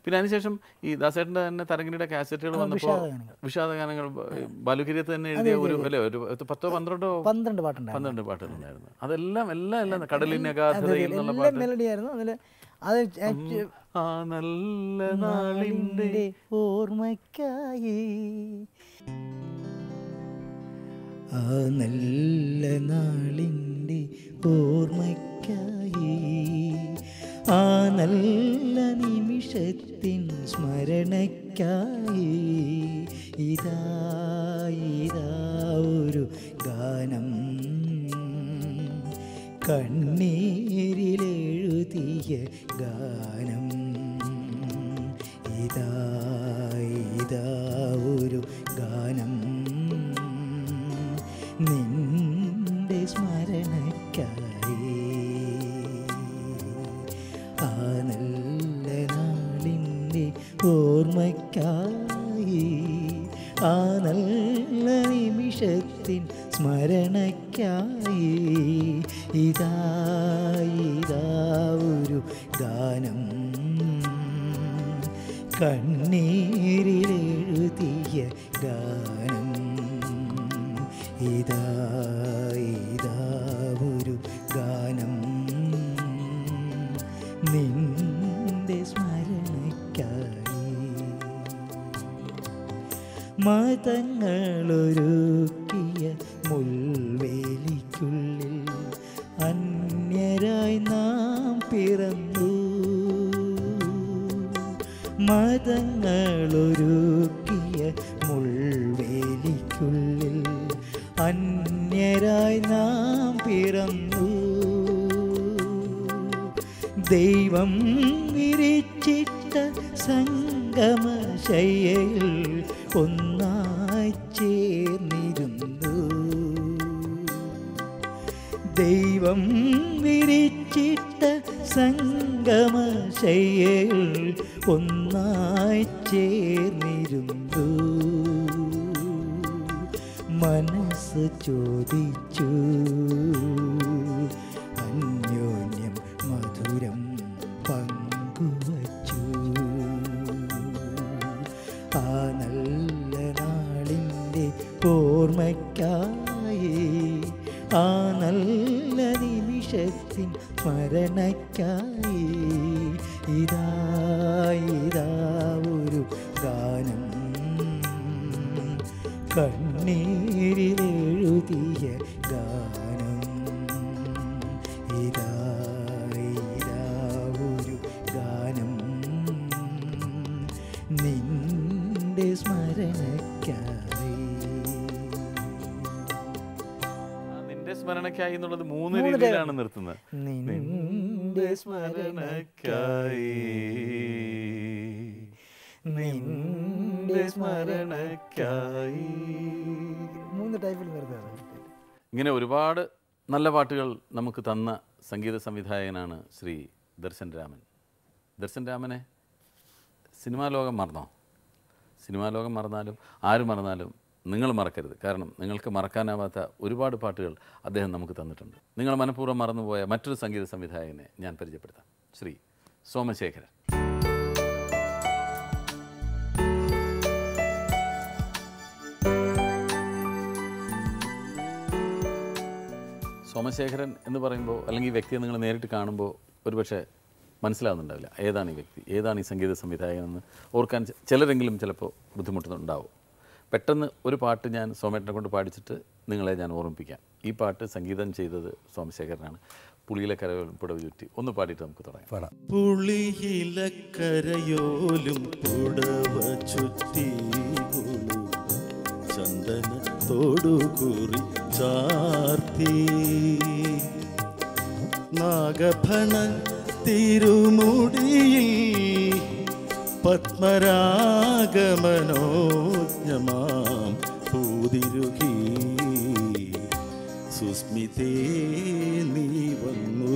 പിന്നെ അതിനുശേഷം ഈ ദാസേട്ടൻ്റെ തന്നെ തരംഗിണിയുടെ കാസറ്റുകൾ വന്നപ്പോൾ വിഷാദഗാനങ്ങൾ. വിഷാദഗാനങ്ങൾ ബാലുക്കിരിയത്ത് തന്നെ എഴുതിയ ഒരു അല്ലേ ഒരു പത്ത് പത്തോ പന്ത്രണ്ടോ പന്ത്രണ്ട് പാട്ടുണ്ടായിരുന്നു പന്ത്രണ്ട് പാട്ടുകളുണ്ടായിരുന്നു അതെല്ലാം എല്ലാം എല്ലാം കടലിനഗാധതയിൽ എന്നുള്ള എല്ലാം പാട്ട് മെലഡി ആയിരുന്നു അതിൽ അത് ആക്ച്വ- ആ നല്ല നാളിൻ്റെ നാളിൻ്റെ ഓർമ്മയ്ക്കായി ആ നല്ല നാളിൻ്റെ ഓർമ്മയ്ക്കായി ആ നല്ല നിമിഷത്തിൻ സ്മരണയ്ക്കായി ഇതാ ഇതാ ഒരു ഗാനം കണ്ണീരിലെഴുതിയ ഗാനം ഇതാ ഇതാ ഒരു ഗാനം നിന്റെ സ്മരണയ്ക്കായി ആ നല്ല നാളിൻ്റെ ഓർമ്മയ്ക്കായി ആ നല്ല നിമിഷത്തിൻ സ്മരണയ്ക്കായി ഇതാ ഇതാ ഒരു ഗാനം കണ്ണീരിലെഴുതിയ ഗാനം ഇതാ ഇതാ ഒരു ഗാനം നിന്റെ സ്മരണയ്ക്കായി മതങ്ങളൊരുക്കിയ മുൾവേലിക്കുള്ളിൽ അന്യരായി നാം പിറന്നു മതങ്ങളൊരുക്കിയ മുൾവേലിക്കുള്ളിൽ അന്യരായി നാം പിറന്നു ദൈവം വിരിച്ചിട്ട സംഗമശയ്യയിൽ ഒന്നായി ചേർന്നിരുന്നു ദൈവം വിരിച്ചിട്ട സംഗമശയ്യയിൽ ഒന്നായി ചേർന്നിരുന്നു മനസ്സ് ചോദിച്ചു അന്യോന്യം മധുരം പങ്കുവച്ചു ആ നല്ല നാളിൻ്റെ ഓർമ്മയ്ക്കായി ആ നല്ല നിമിഷത്തിൻ സ്മരണയ്ക്കായി ഇതാ ഇതാ ഒരു ഗാനം കണ്ണീരിലെഴുതിയ ഗാനം ഇതാ ഇതാ ഒരു ഗാനം നിന്റെ സ്മരണയ്ക്കായി ആ നിന്റെ സ്മരണയ്ക്കായി എന്നുള്ളത് മൂന്ന് മൂന്ന് രീതിയിലാണ് നിർത്തുന്നത് നിന്റെ സ്മരണയ്ക്കായി നിന്റെ സ്മരണയ്ക്കായി മൂന്ന് ടൈപ്പിൽ വെറുതെ ഇങ്ങനെ ഒരുപാട് നല്ല പാട്ടുകൾ നമുക്ക് തന്ന സംഗീത സംവിധായകനാണ് ശ്രീ ദർശൻ രാമൻ ദർശൻ രാമനെ സിനിമാ ലോകം മറന്നോ സിനിമാ ലോകം മറന്നാലും ആര് മറന്നാലും നിങ്ങൾ മറക്കരുത് കാരണം നിങ്ങൾക്ക് മറക്കാനാവാത്ത ഒരുപാട് പാട്ടുകൾ അദ്ദേഹം നമുക്ക് തന്നിട്ടുണ്ട് നിങ്ങൾ മനഃപൂർവ്വം മറന്നുപോയ മറ്റൊരു സംഗീത സംവിധായകനെ ഞാൻ പരിചയപ്പെടുത്താം ശ്രീ സോമശേഖരൻ സോമശേഖരൻ എന്ന് പറയുമ്പോൾ അല്ലെങ്കിൽ ഈ വ്യക്തിയെ നിങ്ങൾ നേരിട്ട് കാണുമ്പോൾ ഒരുപക്ഷെ മനസ്സിലാവുന്നുണ്ടാവില്ല ഏതാണ് ഈ വ്യക്തി ഏതാണ് ഈ സംഗീത സംവിധായകൻ എന്ന് ഓർക്കാൻ ചെ- ചിലരെങ്കിലും ചിലപ്പോൾ ബുദ്ധിമുട്ടുന്നുണ്ടാവും പെട്ടെന്ന് ഒരു പാട്ട് ഞാൻ സോമേട്ടനെ കൊണ്ട് പാടിച്ചിട്ട് നിങ്ങളെ ഞാൻ ഓർമ്മിപ്പിക്കാം ഈ പാട്ട് സംഗീതം ചെയ്തത് സോമശേഖരനാണ് പുളിയിലെ കരപുടവ് ചുറ്റി ഒന്ന് പാടിയിട്ട് നമുക്ക് തുടങ്ങാം പാടാം പുളിയിലക്കരയോലും പുടവ ചുറ്റി ചന്ദനത്തോടു കുറി ചാർത്തി നാഗഫണ തിരുമുടിയിൽ പത്മരാഗമനോജ്ഞമാം പൂതിരുകി സുസ്മിതേ നീ വന്നു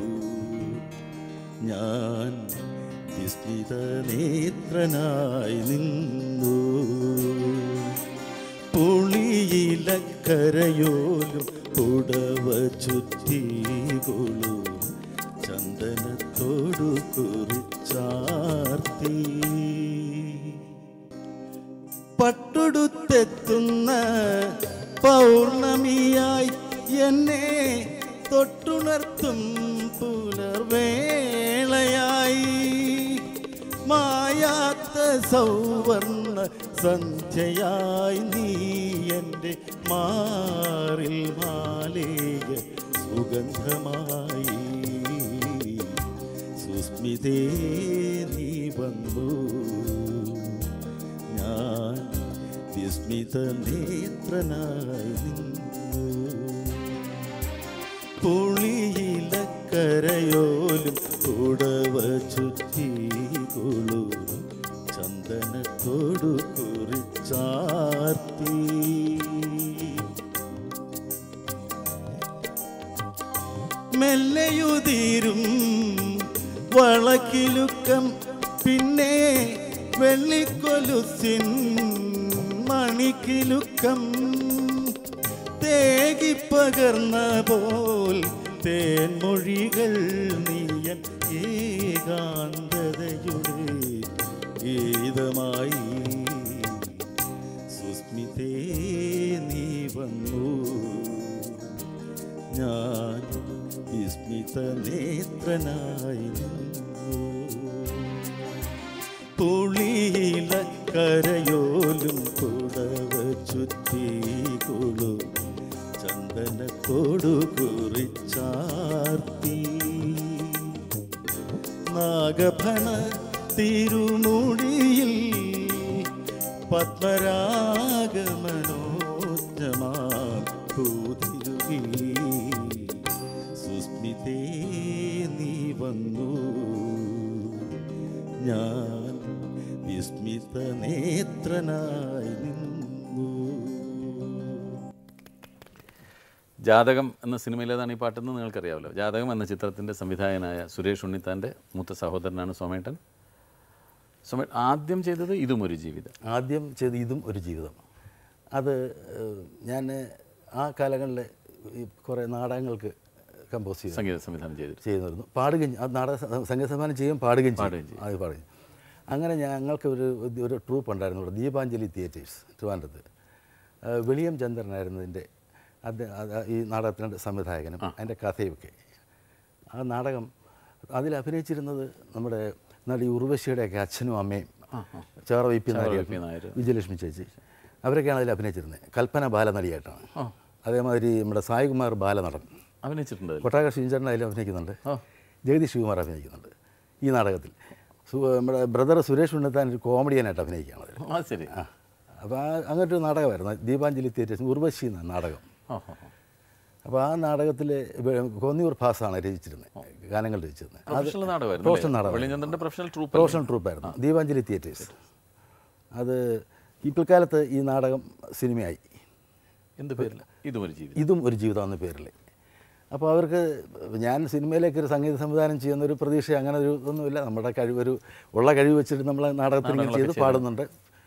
ഞാൻ വിസ്മിത നേത്രനായി നിന്നു പുളിയിലക്കരയോലും പുടവ ചുറ്റികൊളു ചന്ദനത്തോടു കുറിച്ചാർത്തി പട്ടുടുത്തെത്തുന്ന പൗർണമിയായി എന്നെ തൊട്ടുണർത്തും പുലർവേളയായി മായാത്ത സൗവർണ സന്ധ്യയായി നീ എൻ്റെ മാറിൽ മാലേക സുഗന്ധമായി സുസ്മിതേ നീ വന്നു ഞാൻ വിസ്മിത നേത്രനായി നിന്നു പുളിയിലക്കരയോലും കുടവ ചുറ്റി കുളുരും ചന്ദനത്തോടു കുറിച്ചാർത്തി മെല്ലയുതീരും വളക്കിലുക്കം പിന്നെ വെള്ളിക്കൊലുസിൻ മണിക്കിലുക്കം തേകിപ്പകർന്ന പോൽ തേൻമൊഴികൾ നീയൻ ഏകാന്തതയുടെ ഗീതമായി സുസ്മിതേ നീ വന്നു ഞാൻ വിസ്മിത നേത്രനായി നിന്നു പുളിയില കരയോലും കുടവ ചുറ്റി കുളു ചന്ദനത്തോടു കുറിച്ചാർത്തി നാഗഭണ തിരുമുടിയിൽ പത്മരാഗമനോജ്ഞമാ പൂതിരുകി സുസ്മിതേ നീ വന്നു ഞാൻ വിസ്മിത നേത്രനായി നിന്നു ജാതകം എന്ന സിനിമയിലേതാണ് ഈ പാട്ടെന്ന് നിങ്ങൾക്കറിയാമല്ലോ ജാതകം എന്ന ചിത്രത്തിൻ്റെ സംവിധായകനായ സുരേഷ് ഉണ്ണിത്താൻ്റെ മൂത്ത സഹോദരനാണ് സോമേട്ടൻ സോമേ ആദ്യം ചെയ്തത് ഇതും ഒരു ജീവിതം ആദ്യം ചെയ്ത് ഇതും ഒരു ജീവിതം അത് ഞാൻ ആ കാലങ്ങളിൽ ഈ കുറേ നാടകങ്ങൾക്ക് കമ്പോസ് ചെയ്തു സംഗീത സംവിധാനം ചെയ്തിട്ട് ചെയ്യുമായിരുന്നു പാടുകയും അത് നാടക സ- സംഗീത സമ്മാനം ചെയ്യും പാടുകയും പാടുകയും ചെയ്യും അത് പാടുകയും അങ്ങനെ ഞങ്ങൾക്ക് ഒരു ഒരു ട്രൂപ്പ് ഉണ്ടായിരുന്നു ഇവിടെ ദീപാഞ്ജലി തിയേറ്റേഴ്സ് ട്രിവാൻഡ്രത്ത് ആ, വെളിയം ചന്ദ്രനായിരുന്നു ഇതിൻ്റെ അത് അത് ഈ നാടകത്തിൻ്റെ സംവിധായകനും അതിൻ്റെ കഥയൊക്കെ ആ നാടകം അതിൽ അഭിനയിച്ചിരുന്നത് നമ്മുടെ നടി ഉർവശിയുടെയൊക്കെ അച്ഛനും അമ്മയും Chera V P Chera V P Nair Nair. Vijayalakshmi ചേച്ചി അവരൊക്കെയാണ് അതിൽ അഭിനയിച്ചിരുന്നത് കൽപ്പന ബാലനടിയായിട്ടാണ് അതേമാതിരി നമ്മുടെ സായികുമാർ ബാലനടൻ അഭിനയിച്ചിട്ടുണ്ട് അതിൽ. കൊട്ടാര ശ്രീചന്ദ്രൻ അതിൽ അഭിനയിക്കുന്നുണ്ട് ജഗദീഷ് ശിവകുമാർ അഭിനയിക്കുന്നുണ്ട് ഈ നാടകത്തിൽ സു- നമ്മുടെ ബ്രദർ സുരേഷ് ഉണ്ണിത്താൻ ഒരു കോമഡിയനായിട്ട് അഭിനയിക്കുകയാണ് അതിൽ ആ ശരി ആ അപ്പോൾ ആ അങ്ങനത്തെ ഒരു നാടകമായിരുന്നു ദീപാഞ്ജലി തിയേറ്റേഴ്സ് ഉർവശി എന്ന നാടകം ഓ ഓ, ഓ. അപ്പോൾ ആ നാടകത്തിൽ കോന്നിയൂർ ഭാസാണ് രചിച്ചിരുന്നത് ഗാനങ്ങൾ രചിച്ചിരുന്നത് അത് പ്രൊഫഷണൽ നാടകമായിരുന്നു പ്രൊഫഷണൽ നാടകം വെളിഞ്ഞന്ദ്രൻ്റെ പ്രൊഫഷണൽ ട്രൂപ്പ് പ്രൊഫഷണൽ ട്രൂപ്പായിരുന്നു ദീപാഞ്ജലി തിയേറ്റേഴ്സ് അത് ഈ പിൽക്കാലത്ത് ഈ നാടകം സിനിമയായി എന്ത് പേരില്ല ഇതും ഒരു ജീവിതം ഇതും ഒരു ജീവിതം എന്ന പേരിൽ അപ്പോൾ അവർക്ക് ഞാൻ സിനിമയിലേക്ക് ഒരു സംഗീത സംവിധാനം ചെയ്യുന്ന ഒരു പ്രതീക്ഷ അങ്ങനെ ഒരു ഒന്നുമില്ല നമ്മുടെ കഴിവൊരു ഉള്ള കഴിവ് വെച്ചിട്ട് നമ്മൾ നാടകത്തിൽ ഇങ്ങനെ ചെയ്ത് പാടുന്നുണ്ട്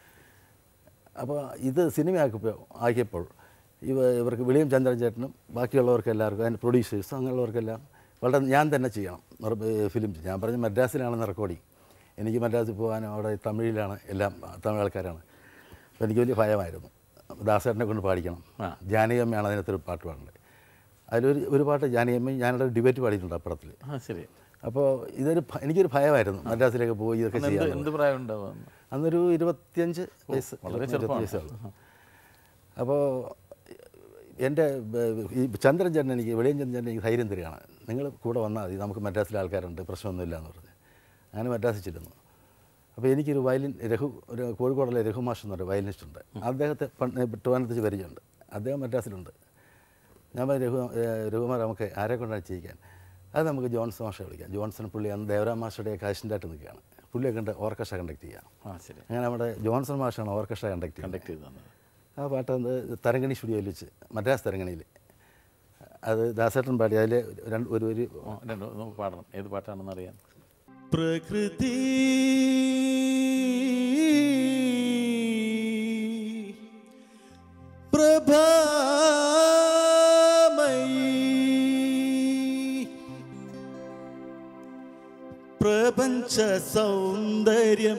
അപ്പോൾ ഇത് സിനിമയാക്കിയപ്പോൾ ആക്കിയപ്പോൾ ഇവ ഇവർക്ക് വിളിയം ചന്ദ്രൻ ചേട്ടനും ബാക്കിയുള്ളവർക്ക് എല്ലാവർക്കും അതിൻ്റെ പ്രൊഡ്യൂസേഴ്സും അങ്ങനെയുള്ളവർക്കെല്ലാം വളരെ ഞാൻ തന്നെ ചെയ്യണം ഫിലിം ഞാൻ പറഞ്ഞ മദ്രാസിലാണെന്ന് റെക്കോർഡിങ് എനിക്ക് മദ്രാസിൽ പോകാനും അവിടെ തമിഴിലാണ് എല്ലാം തമിഴ് ആൾക്കാരാണ് അപ്പോൾ എനിക്ക് വലിയ ഭയമായിരുന്നു ദാസേട്ടനെ കൊണ്ട് പാടിക്കണം ജാനകിയമ്മയാണ് അതിനകത്തൊരു പാട്ട് പാടേണ്ടത് അതിലൊരു ഒരു പാട്ട് ജാനകിയമ്മ ഞാനവിടെ ഡിബേറ്റ് പാടിയിട്ടുണ്ട് അപ്പുറത്തിൽ ആ ശരി അപ്പോൾ ഇതൊരു ഭ- എനിക്കൊരു ഭയമായിരുന്നു മദ്രാസിലേക്ക് പോയി ഇതൊക്കെ എന്ത് ചെയ്യാൻ എന്ത് പ്രായം ഉണ്ടാവും അന്നൊരു ഇരുപത്തിയഞ്ച് വയസ്സ് വളരെ ഇരുപത്തഞ്ച് ചെറുപ്പമാണ്. വയസ്സേ അപ്പോൾ എൻ്റെ ബ- ഈ ചന്ദ്രൻ ചേട്ടൻ എനിക്ക് വെളിയം ചന്ദ്രൻ ചേട്ടൻ എനിക്ക് ധൈര്യം തരികയാണ് നിങ്ങൾ കൂടെ വന്നാൽ മതി നമുക്ക് മദ്രാസിലെ ആൾക്കാരുണ്ട് പ്രശ്നമൊന്നുമില്ല എന്ന് പറഞ്ഞ് അങ്ങനെ മദ്രാസിൽ ചെല്ലുന്നു അപ്പോൾ എനിക്കൊരു വയലിൻ രഘു ഒരു കോഴിക്കോടുള്ള രഘുമാഷ് എന്ന് പറയുന്ന വയലിനിസ്റ്റ് ഉണ്ട് അദ്ദേഹത്തെ ട്രിവാൻഡ്രത്ത് പരിചയമുണ്ട് അദ്ദേഹം മദ്രാസിലുണ്ട് ഞാൻ പറഞ്ഞു രഘു ഏഹ് രഘുമാർ നമുക്ക് ആരെ കൊണ്ടാണ് ചെയ്യിക്കാൻ അത് നമുക്ക് ജോൺസൺ മാഷെ വിളിക്കാം ജോൺസൺ പുള്ളി അന്ന് ദേവരാം മാഷയുടെ കാശിൻ്റായിട്ട് നിൽക്കുകയാണ് പുള്ളിയെ കണ്ട് ഓർക്കസ്ട്ര കണ്ടക്ട് ചെയ്യാം ആ ശരി അങ്ങനെ നമ്മുടെ ജോൺസൺ മാഷാണ് ഓർക്കസ്ട്ര കണ്ടക്ട് ചെയ്യുന്നത് കണ്ടക്ട് ചെയ്ത് തന്നത് ആ പാട്ട് അന്ന് തരങ്കണി സ്റ്റുഡിയോയിൽ വെച്ച് മദ്രാസ് തരങ്കണിയിൽ അത് ദാസേട്ടൻ പാടി അതിൽ രണ്ട് ഒരു ഒരു ഓ, രണ്ട് നമുക്ക് പാടണം ഏത് പാട്ടാണെന്ന് അറിയാൻ പ്രകൃതി പ്രഭാമയി പ്രപഞ്ച സൗന്ദര്യം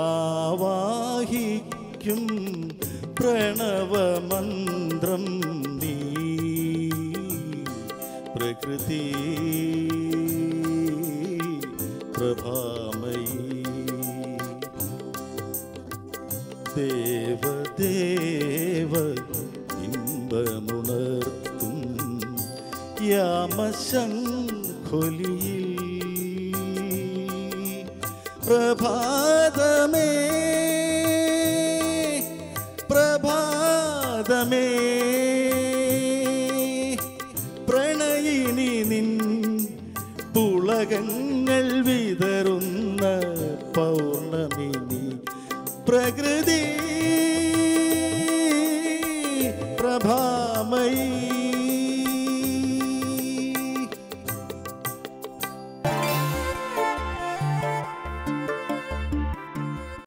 ആവാഹിക്കും പ്രണവമന്ത്രം നീ പ്രകൃതി പ്രഭാമയി ദേവദേവ ഇമ്പമുണർത്തും യാമശംഖൊലിയിൽ പ്രഭാതമേ പ്രഭാതമേ പ്രണയിനി നിൻ പുളകങ്ങൾ വിതറുന്ന പൗർണമിനി പ്രകൃതി പ്രഭാമയി